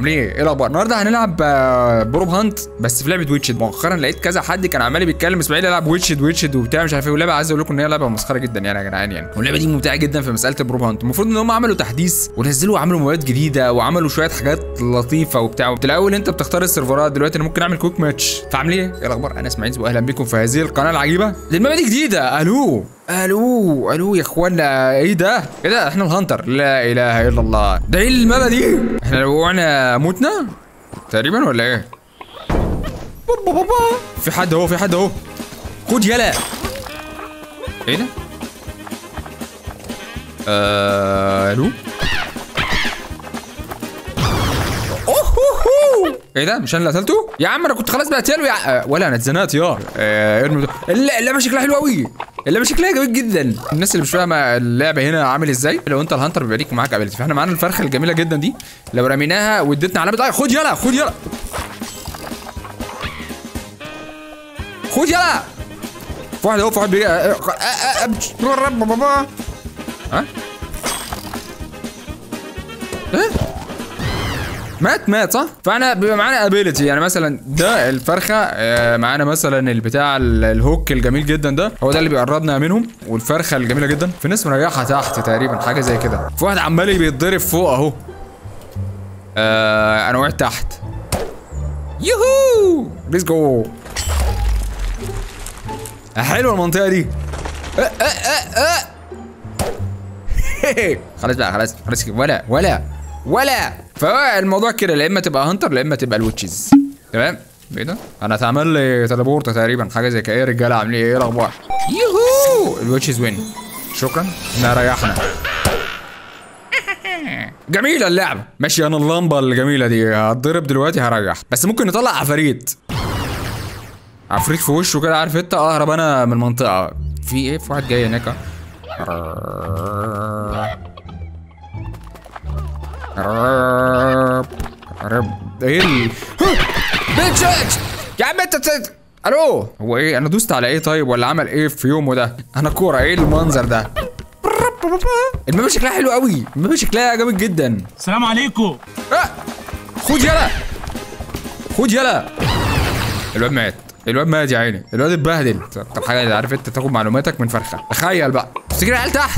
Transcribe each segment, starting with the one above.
عاملين ايه؟ ايه الاخبار؟ النهارده هنلعب آه، بروب هانت بس في لعبه ويتشد مؤخرا لقيت كذا حد كان عمال بيتكلم اسماعيل يلعب ويتشد ويتشد وبتاع مش عارف ايه واللعبه عايز اقول لكم ان هي لعبه مسخره جدا يعني يا جدعان يعني واللعبه دي ممتعه جدا في مساله البروب هانت المفروض ان هم عملوا تحديث ونزلوا وعملوا مواد جديده وعملوا شويه حاجات لطيفه وبتاع في الاول انت بتختار السيرفرات دلوقتي انا ممكن اعمل كويك ماتش فعاملين ايه؟ ايه الاخبار؟ انا اسماعيل واهلا بكم في هذه القناه العجيبه دي المابا دي جديده الو الو الو يا اخوانا ايه ده؟ ايه ده احنا الهانتر لا اله الا الله ده ايه المابا دي؟ احنا لو وقعنا متنا تقريبا ولا ايه؟ بابا بابا في حد اهو في حد اهو خد يلا ايه ده؟ آه، الو أوهوهو. ايه ده مش انا اللي قتلته يا عم انا كنت خلاص بقتله يا آه، ولا انا اتزنقت يا آه، ارمي ده. الل- اللعبه شكلها حلو قوي اللعبه شكلها جميل جدا الناس اللي مش فاهمه اللعبه هنا عامل ازاي لو انت الهانتر بيبقى ليك معاك ابيلتي فاحنا معانا الفرخه الجميله جدا دي لو رميناها واديتنا علامه آه، خد يلا خد يلا خد يلا في واحد اهو في واحد بيجي آه، آه، آه، آه، بابا. ها ايه مات مات صح؟ فاحنا بيبقى معانا ابيلتي يعني مثلا ده الفرخه آه، معانا مثلا البتاع ال- الهوك الجميل جدا ده هو ده اللي بيقربنا منهم والفرخه الجميله جدا في ناس مريحه تحت تقريبا حاجه زي كده في واحد عمال بيتضرب فوق اهو آه انا وقعت تحت يوهو ليتس جو حلوه المنطقه دي آه آه آه آه. خلاص بقى خلاص خلاص كده. ولا ولا ولا فالموضوع كده لا اما تبقى هانتر لا اما تبقى الويتشز تمام ايه ده انا اتعمل لي تليبورت تقريبا حاجه زي كده ايه يا رجاله عاملين ايه ايه الاخبار يوهو الويتشز وين شكرا احنا ريحنا جميله اللعبه ماشي انا اللمبه الجميله دي هتضرب دلوقتي هريح بس ممكن نطلع عفاريت عفريت في وشه كده عارف انت اهرب انا من المنطقه في ايه في واحد جاي هناك رب رب ايه ال بيتشات يا عم انت تت... الو هو ايه انا دوست على ايه طيب ولا عمل ايه في يومه ده انا كوره ايه المنظر ده المبا شكلها حلو قوي المبا شكلها جامد جدا السلام عليكم آه! خد يلا خد يلا الواد مات الواد مات يا عيني الواد اتبهدل اكتر حاجه اللي عارف انت تاخد معلوماتك من فرخه تخيل بقى تفتكر العيال تحت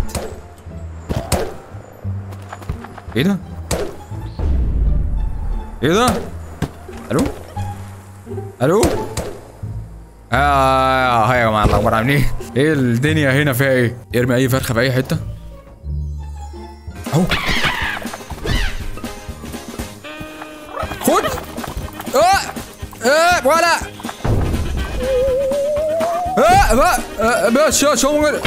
ايه ده ايه ده الو الو اه هاي يا جماعه الاخبار عاملين ايه ايه الدنيا هنا فيها ايه ارمي اي فرخه في اي حته اهو خد اه اه ولا اه اه اه بس شو شو ممكن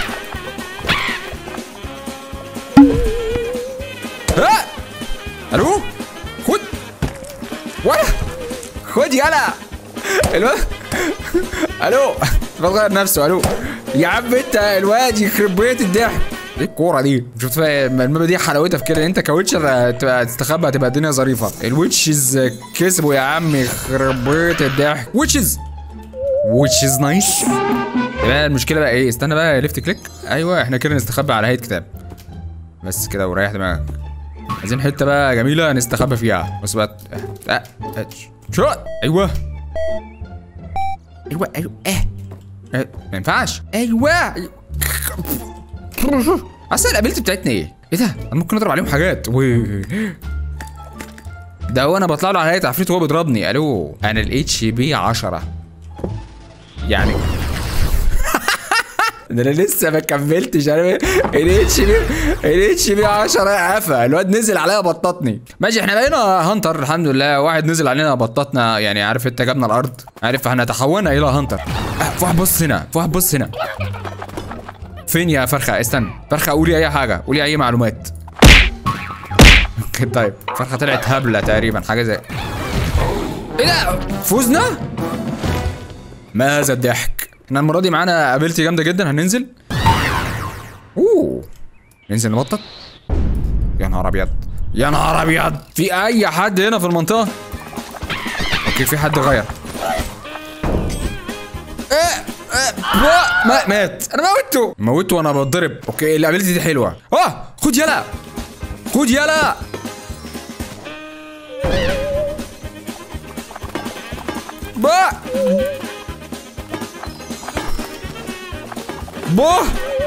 اه الو خد ولا خد يلا الواد الو بتغير نفسه الو يا عم انت الواد يخرب بيت الضحك ايه الكوره دي شفت فيها المابا دي حلاوتها في كده ان انت كويتشر تبقى تستخبى هتبقى الدنيا ظريفه الويتشز كسبوا يا عم يخرب بيت الضحك ويتشز ويتشز نايس يبقى المشكله بقى ايه استنى بقى ليفت كليك ايوه احنا كده نستخبى على هيئه كتاب بس كده وريح دماغك عايزين حته بقى جميله نستخبى فيها بس بقى اه اه شو ايوه ايوه ايوه اه اه، ما ينفعش ايوه اصل الابيلتي بتاعتنا ايه؟ ايه ده؟ انا ممكن اضرب عليهم حاجات و ده هو انا بطلع له على هيئه عفريت وهو بيضربني الو انا الاتش بي 10 يعني ده انا لسه ما كملتش عارف ايه الاتش بي الاتش بي 10 قفا الواد نزل عليا بططني ماشي احنا بقينا هانتر الحمد لله واحد نزل علينا بططنا يعني عارف انت جابنا الارض عارف احنا تحولنا الى هانتر اه في واحد بص هنا في واحد بص هنا فين يا فرخه استنى فرخه قولي اي حاجه قولي اي معلومات اوكي طيب فرخه طلعت هبله تقريبا حاجه زي ايه ده فوزنا ما هذا الضحك احنا المره دي معانا ابيلتي جامده جدا هننزل اوه ننزل نبطط يا نهار ابيض يا نهار ابيض في اي حد هنا في المنطقه اوكي في حد غير ايه ايه وا- ما مات انا موته موته وانا بتضرب اوكي الابيلتي دي حلوه اه خد يلا خد يلا با بوه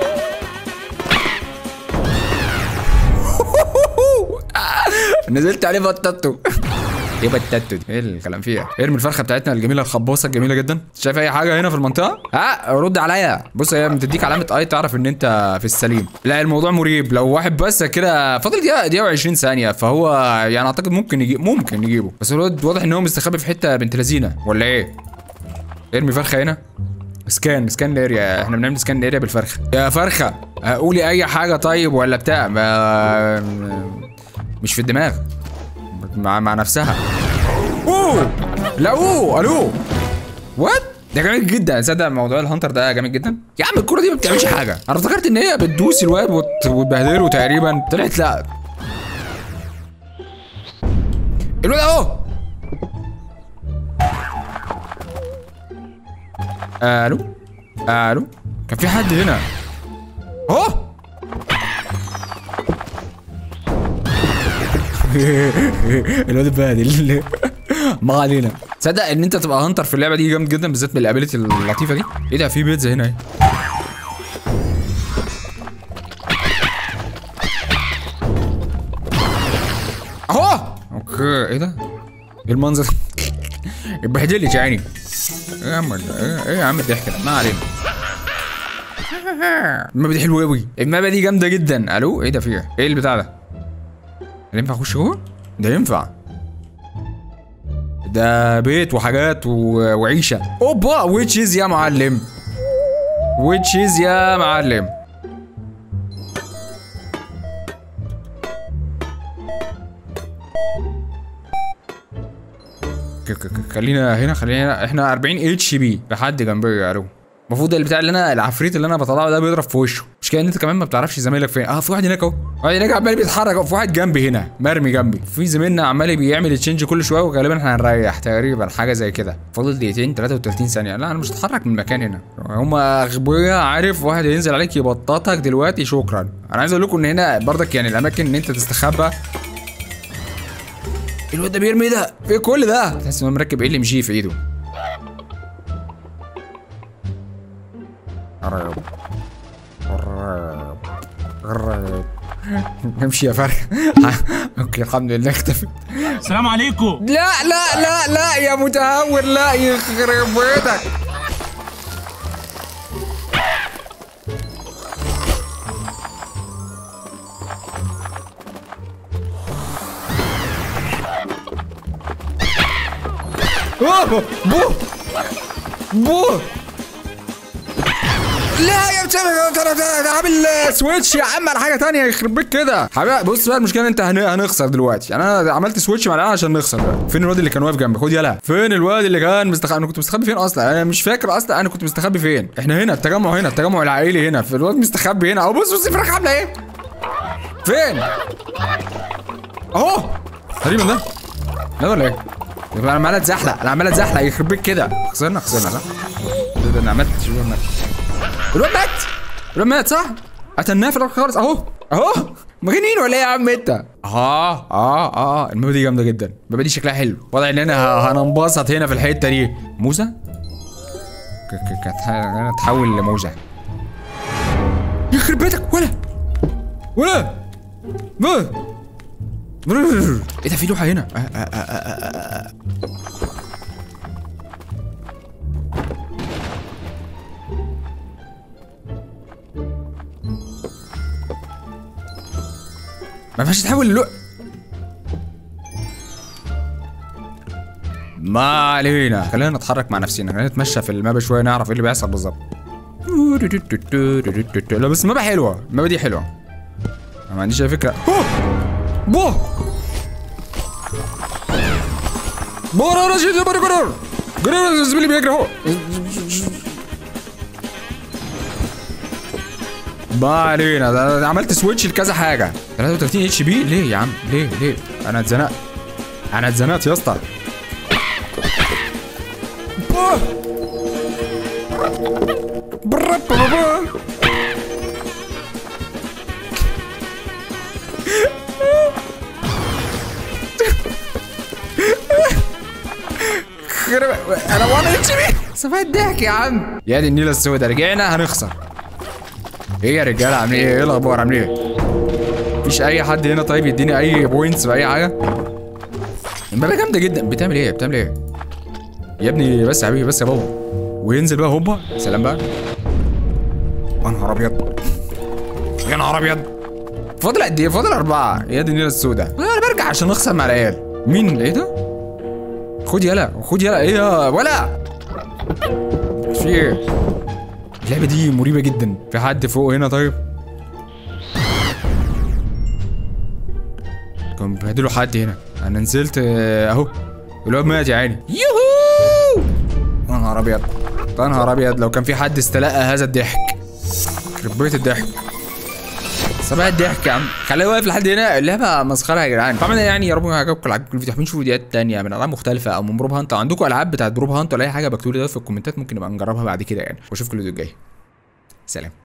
نزلت عليه بطاطو ايه بطاطو دي؟ ايه الكلام فيها؟ ارمي الفرخه بتاعتنا الجميله الخباصه الجميله جدا شايف اي حاجه هنا في المنطقه؟ ها رد عليا بص هي بتديك علامه اي تعرف ان انت في السليم لا الموضوع مريب لو واحد بس كده فاضل دقيقه دقيقه و20 ثانيه فهو يعني اعتقد ممكن يجي ممكن نجيبه بس الواد واضح ان هو مستخبي في حته بنت لذينه ولا ايه؟ ارمي فرخه هنا سكان سكان الاريا احنا بنعمل سكان الاريا بالفرخه يا فرخه قولي اي حاجه طيب ولا بتاع ما مش في الدماغ مع مع نفسها اوه لا اوه الو وات ده جامد جدا تصدق موضوع الهانتر ده جامد جدا يا عم الكوره دي ما بتعملش حاجه انا افتكرت ان هي بتدوس الواد وت- وتبهدله تقريبا طلعت لا الواد اهو الو الو كان في حد هنا اهو الواد اتبهدل ما علينا تصدق ان انت تبقى هانتر في اللعبه دي جامد جدا بالذات بالابيلتي اللطيفه دي ايه ده في بيتزا هنا اهي اهو اوكي ايه ده ايه المنظر اتبهدل لي يا عيني ايه يا عم ده؟ ايه إيه يا عم الضحك ده ما علينا المابا دي حلوه قوي المابا دي جامده جدا الو ايه ده فيها ايه البتاع ده هل ينفع اخش جوه ده ينفع ده بيت وحاجات و... وعيشه اوبا ويتشيز يا معلم ويتشيز يا معلم ك- ك- ك- خلينا هنا خلينا هنا احنا 40 اتش بي لحد جنبي يا رو المفروض البتاع اللي انا العفريت اللي انا بطلعه ده بيضرب في وشه مش كده ان انت كمان ما بتعرفش زمايلك فين اه في واحد هناك اهو واحد هناك عمال بيتحرك أهو، في واحد جنبي هنا مرمي جنبي في زميلنا عمال بيعمل تشينج كل شويه وغالبا احنا هنريح تقريبا حاجه زي كده فاضل دقيقتين 33 ثانيه لا انا مش هتحرك من المكان هنا هم اغبياء عارف واحد هينزل عليك يبططك دلوقتي شكرا انا عايز اقول لكم ان هنا برضك يعني الاماكن ان انت تستخبى الواد ده بيرمي ده ايه كل ده تحس انه مركب ايه اللي مشيه في ايده قرب قرب قرب امشي يا فرخ اوكي الحمد لله اختفت السلام عليكم لا لا لا لا يا متهور لا يخرب بيتك أوه، بو بو لا يا بتاع انا عامل سويتش يا عم على حاجه تانية يخرب بيك كده حبيبي بص بقى المشكله ان انت هن- هنخسر دلوقتي يعني انا عملت سويتش مع العيال عشان نخسر بقى. فين الواد اللي كان واقف جنبي خد يلا فين الواد اللي كان مستخبي انا كنت مستخبي فين اصلا انا مش فاكر اصلا انا كنت مستخبي فين احنا هنا التجمع هنا التجمع العائلي هنا في الواد مستخبي هنا اهو بص بص الفراخ عامله ايه فين اهو تقريبا ده ده ولا ايه يبقى انا عمال اتزحلق انا عمال اتزحلق يخرب بيك كده خسرنا خسرنا صح ده- ده انا عملت شو عملت الواد مات الواد مات صح قتلناه في الاخر خالص اهو اهو مجانين ولا ايه يا عم انت اه اه اه المابا دي جامده جدا المابا دي شكلها حلو واضح ان انا ه- هننبسط هنا في الحته دي موزه ك- ك- كانت ه- انا اتحول لموزه يخرب بيتك ولا ولا ما ايه ده في لوحه هنا آه آه آه آه آه آه. ما ينفعش تحول اللو ما علينا خلينا نتحرك مع نفسنا خلينا نتمشى في المابا شويه نعرف ايه اللي بيحصل بالظبط لا بس المابا حلوه المابا دي حلوه أنا ما عنديش اي فكره أوه! بو بو انا رشيد بري قرار قرار زميلي بيجري اهو ما علينا ده أنا عملت سويتش لكذا حاجه 33 اتش بي ليه يا عم ليه ليه انا اتزنقت انا اتزنقت يا اسطى بو! برا بابا. انا 1 اتش بي صباح الضحك يا عم يا دي النيله السوداء رجعنا هنخسر ايه يا رجاله عاملين ايه ايه الاخبار عاملين ايه مفيش اي حد هنا طيب يديني اي بوينتس باي حاجه امبابه جامده جدا بتعمل ايه بتعمل ايه يا ابني بس يا حبيبي بس يا بابا وينزل بقى هوبا سلام بقى يا نهار ابيض يا نهار ابيض فاضل قد ايه فاضل اربعه يا دي النيله السوداء انا برجع عشان اخسر مع العيال مين ايه ده خد يلا خد يلا ايه يا ولا في ايه اللعبه دي مريبه جدا في حد فوق هنا طيب كانوا بيبهدلوا حد هنا انا نزلت آه، اهو الواد مات يا عيني يوهو يا نهار ابيض يا نهار ابيض لو كان في حد استلقى هذا الضحك يخرب بيت الضحك صباح الضحك يا عم خليه واقف لحد هنا اللعبه مسخره يا جدعان طبعا يعني يا رب عجبكم عجبكم الفيديو حابين تشوفوا فيديوهات تانية من العاب مختلفه او من بروب هانت لو عندكم العاب بتاعت بروب هانت ولا اي حاجه بكتبوا لي ده في الكومنتات ممكن نبقى نجربها بعد كده يعني واشوفكم الفيديو الجاي سلام